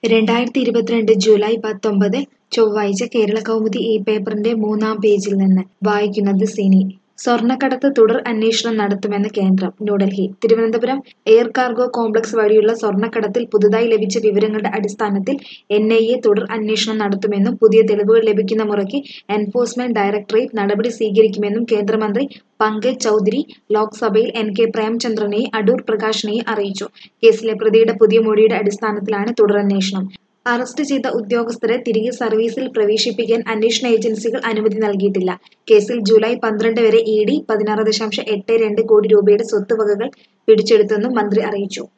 രണ്ടായിരത്തി ഇരുപത്തിരണ്ട് ജൂലൈ പത്തൊമ്പത് ചൊവ്വാഴ്ച കേരള കൗമുദി ഈ പേപ്പറിന്റെ മൂന്നാം പേജിൽ നിന്ന് വായിക്കുന്നത് സിനി സ്വർണ്ണക്കടത്ത് തുടർ അന്വേഷണം നടത്തുമെന്ന് കേന്ദ്രം New Delhi Thiruvananthapuram air cargo complex വഴിയുള്ള സ്വർണ്ണക്കടത്തിൽ പുതുതായി ലഭിച്ച വിവരങ്ങളുടെ അടിസ്ഥാനത്തിൽ എൻ ഐ എ തുടർ അന്വേഷണം നടത്തുമെന്നും പുതിയ തെളിവുകൾ ലഭിക്കുന്ന മുറയ്ക്ക് എൻഫോഴ്സ്മെന്റ് ഡയറക്ടറേറ്റ് നടപടി സ്വീകരിക്കുമെന്നും കേന്ദ്രമന്ത്രി പങ്കജ് ചൗധരി ലോക്സഭയിൽ എൻ കെ പ്രേമചന്ദ്രനെയും അടൂർ പ്രകാശിനെയും അറിയിച്ചു കേസിലെ പ്രതിയുടെ പുതിയ മൊഴിയുടെ അടിസ്ഥാനത്തിലാണ് തുടരന്വേഷണം അറസ്റ്റ് ചെയ്ത ഉദ്യോഗസ്ഥരെ തിരികെ സർവീസിൽ പ്രവേശിപ്പിക്കാൻ അന്വേഷണ ഏജൻസികൾ അനുമതി നൽകിയിട്ടില്ല കേസിൽ ജൂലൈ പന്ത്രണ്ട് വരെ ഇ ഡി പതിനാറ് ദശാംശം എട്ട് രണ്ട് കോടി രൂപയുടെ സ്വത്തുവകകൾ പിടിച്ചെടുത്തെന്നും മന്ത്രി അറിയിച്ചു